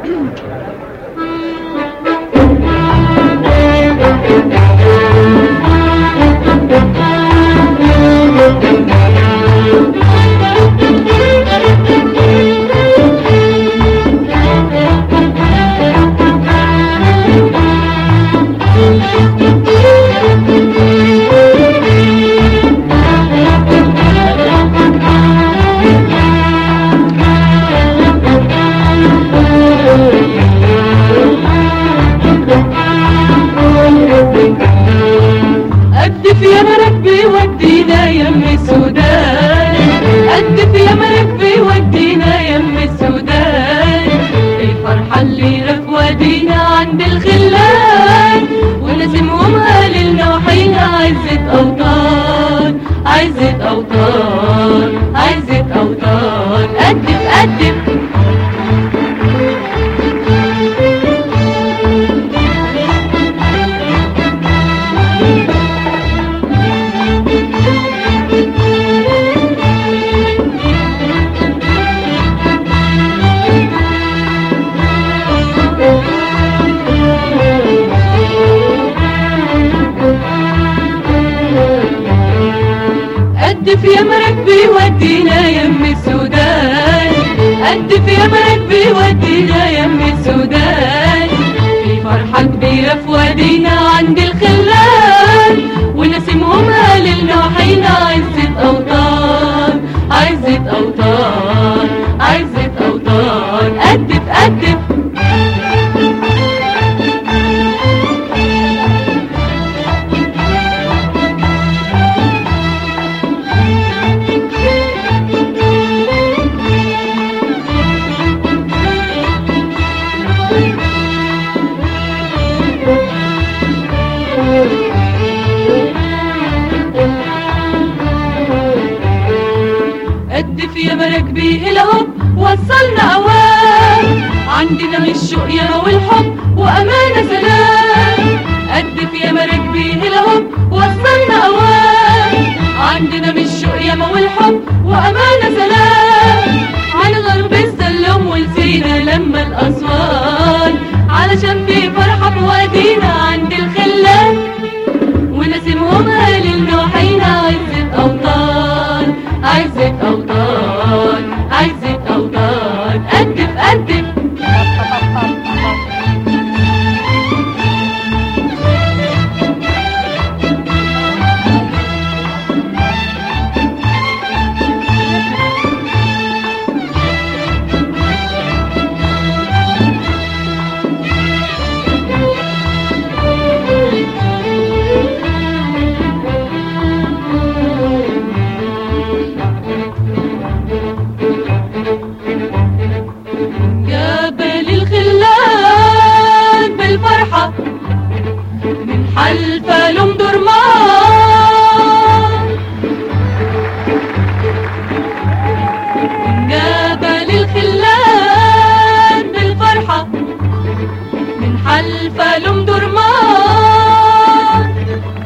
قدف يا مركبي ودينا يم السودان قدف يا مركبي ودينا يم السودان الفرحة اللي رف ودينا عند الخلان ونسمهم هللنا وحينا عزة أوطان عزة أوطان عزة أوطان قدف قدف قدف يا مركبي ودينا يم السودان قدف يا مركبي ودينا يم السودان في فرحة كبيرة في وادينا عند الخلان ونسمهم هللنا وحينا عزة أوطان عزة أوطان عزة أوطان قدف قدف قدف يا مراكبي الهب وصلنا اوام عندنا من الشوق يا والحب وامانه سلام قدف يا مراكبي الهب وصلنا اوام عندنا من الشوق يا والحب وامانه سلام على غرب السلم ولسينا لما الاسوان علشان في فرحه بوادينا عند الخلان ونسمهم هللنا وحينا عزة أوطان عزة أوطان عزة أوطان قدف قدف جبل الخلان بالفرحة من حلفة لأم درمان جبل الخلان بالفرحة من حلفة لأم درمان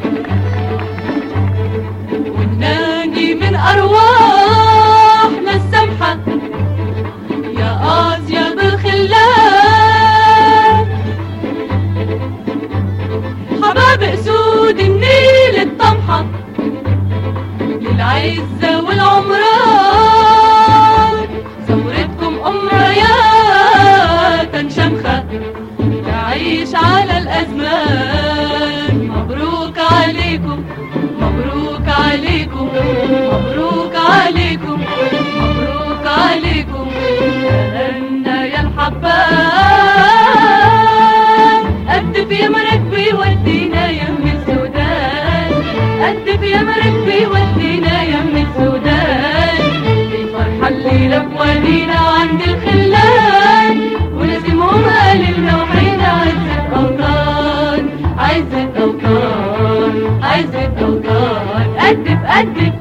والناجي من أرواحنا السمحة يا آسيا بالخلان حباب اسود النيل الطمحة للعزة والعمران ثورتكم أمريات شمخة تعيش على الأزمان مبروك عليكم مبروك عليكم مبروك عليكم مبروك عليكم تهنى يا الحبان قدف يا مركبي ودينا يم السودان قدف يا مركبي ودينا يم السودان الفرحة الليلة بوادينا عند الخلان ولازمهم قاللنا وحينا عزة أوطان عزة أوطان عزة أوطان قدف قدف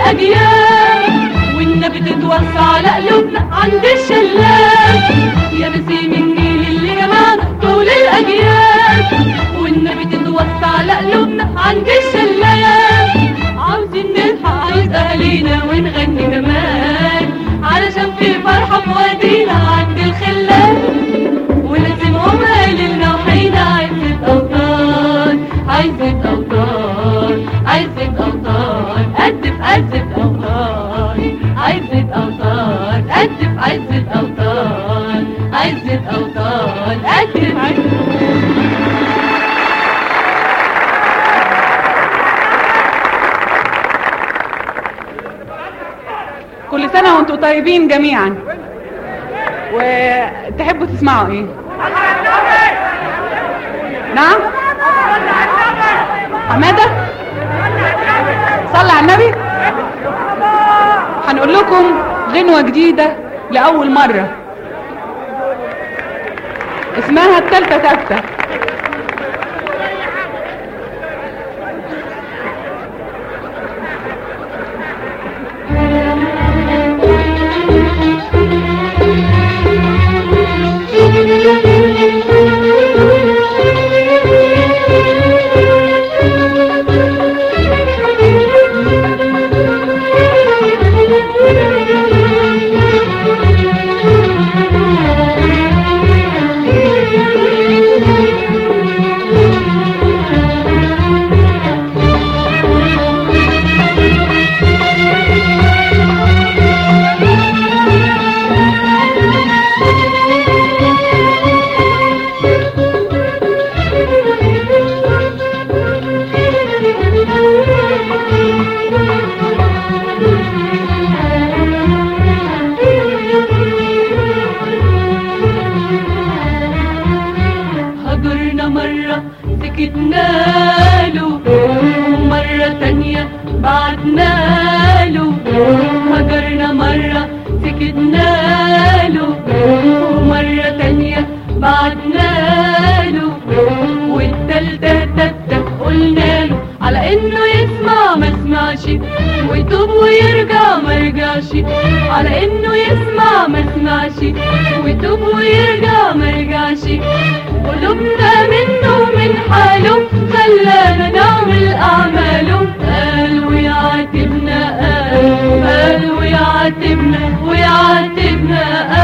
الأجيال والنبي تتوسع على قلوبنا عند الشلال يا نسيم النيل اللي جمعنا طول الأجيال والنبي تتوسع على قلوبنا عند الشلال عاوزين نلحق عايز أهالينا ونغني كمان علشان في فرحة في وادينا عند الخلال ولازمهم قايلنا وحينا عزة أوطان عزة أوطان عزة أوطان قد في عزة أوطان عزة أوطان قد في عزة أوطان عزة أوطان قد في عزة كل سنة وانتم طيبين جميعا وتحبوا تسمعوا ايه نعم حمادة صلى على النبي هنقول لكم غنوة جديدة لأول مرة اسمها التالتة تالتة هجرنا مرة سكتنا له ومرة تانية بعدنا له هجرنا مرة سكتنا له ومرة تانية بعدنا له والتالتة تالتة قلنا له على انه يسمع ما سمعش ويتوب ويرجع ما رجعش على انه يسمع ما سمعش ويتوب ويرجع ما رجعش قلوبنا منه من حاله خلانا نعمل أعماله قال ويعاتبنا قال قال ويعاتبنا ويعاتبنا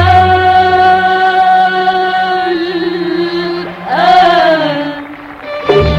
قال قال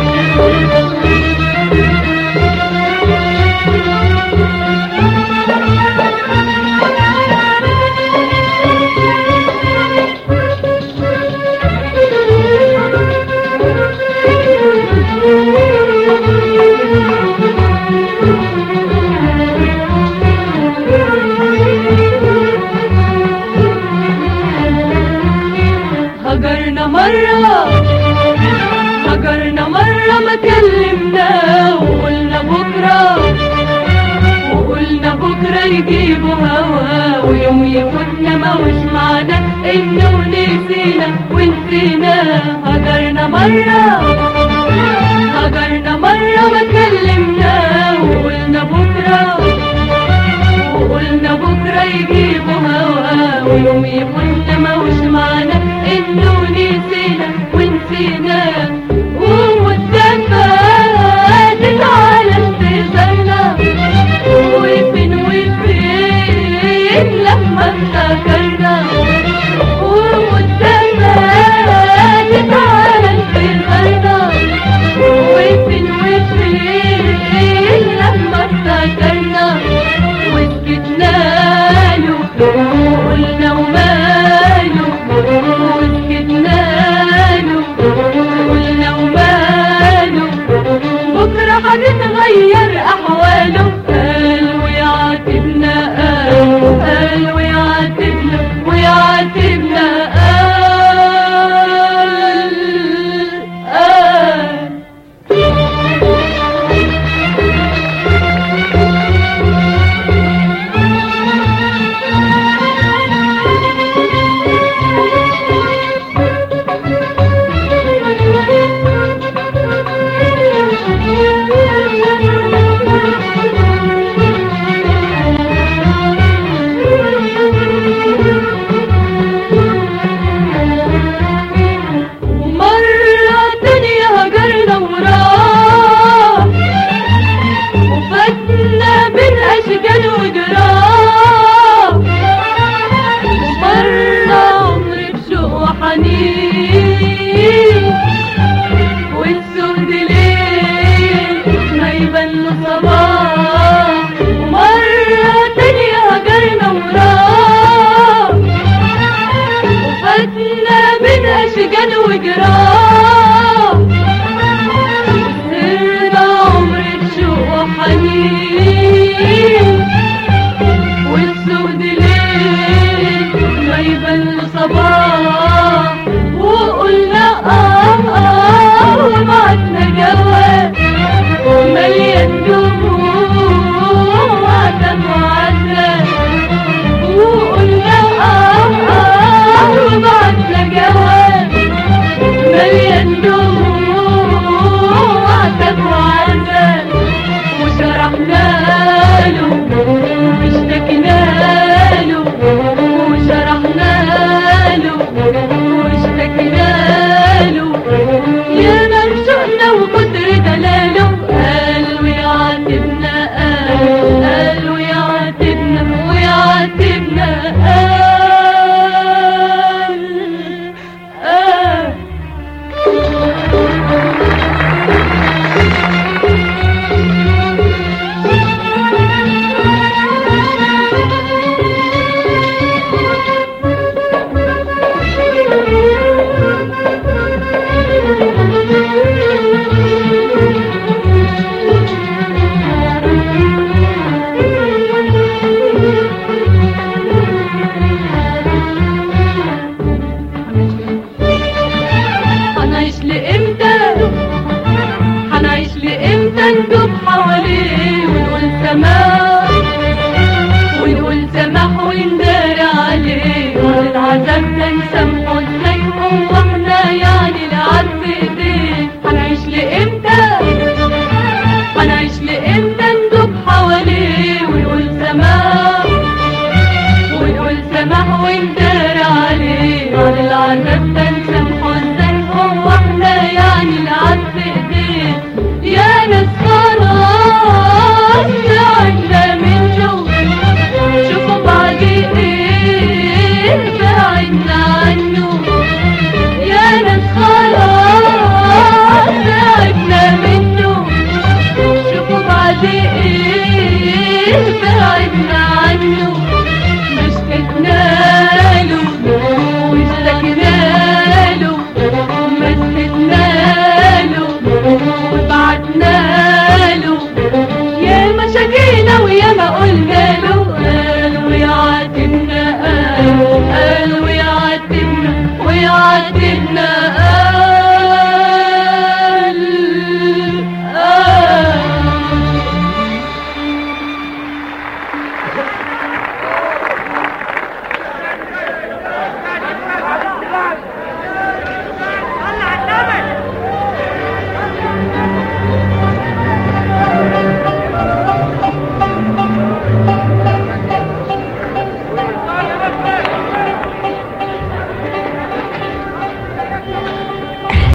هجرنا مرة هجرنا مرة ما كلمنا وقلنا بكرة وقلنا بكرة يجيبوا هوا ويوم يفوتنا ما وش معنا انه نسينا ونسينا هجرنا مرة هجرنا مرة ما كلمنا وقلنا بكرة وقلنا بكرة يجيبوا هوا ويوم يفوتنا ما وش معنا انه نسينا ونسينا وقدامنا العالم تزلنا وفين وفين لما افتكرنا وقدامنا العالم تزلنا وفين وفين لما افتكرنا وسكتنا له قلنا وماله شجن وجراح سهرنا عمر بشوق وحنين والسود ليل ما يبان صباح وقلنا اه اه وبعتنا جواب مليان دموع عتب وعذاب وقلنا اه اه وبعتنا جواب مليان دموع عتب وعذاب وشرحنا له واشتكينا له وشرحنا له واشتكينا له يا مرشقنا وكتر دلاله قال ويعاتبنا قال قال ويعاتبنا ويعاتبنا قال قال هنعيش لإمتى هنعيش لإمتى ندوب حواليه ونقول سماح ونقول سماح وندار عليه والعذاب ده نسامحه ازاي هو احنا يعني العاد في ايديه هنعيش لإمتى هنعيش لإمتى ندوب حواليه ونقول سماح ونقول سماح وندار عليه على العذاب ده نسامحه ازاي هو احنا يعني العاد في ايديه يا ناس خلاص بعدنا من جوه شوفوا بعد ايه بعدنا عنه يا ناس خلاص بعدنا منه شوفوا بعد ايه بعدنا عنه ما اشتقنا له واشتكينا له ما اشتقنا له وبعدنا له يا ما شكينا ويا ما قلنا له قال ويعاتبنا قال قال ويعاتبنا ويعاتبنا قال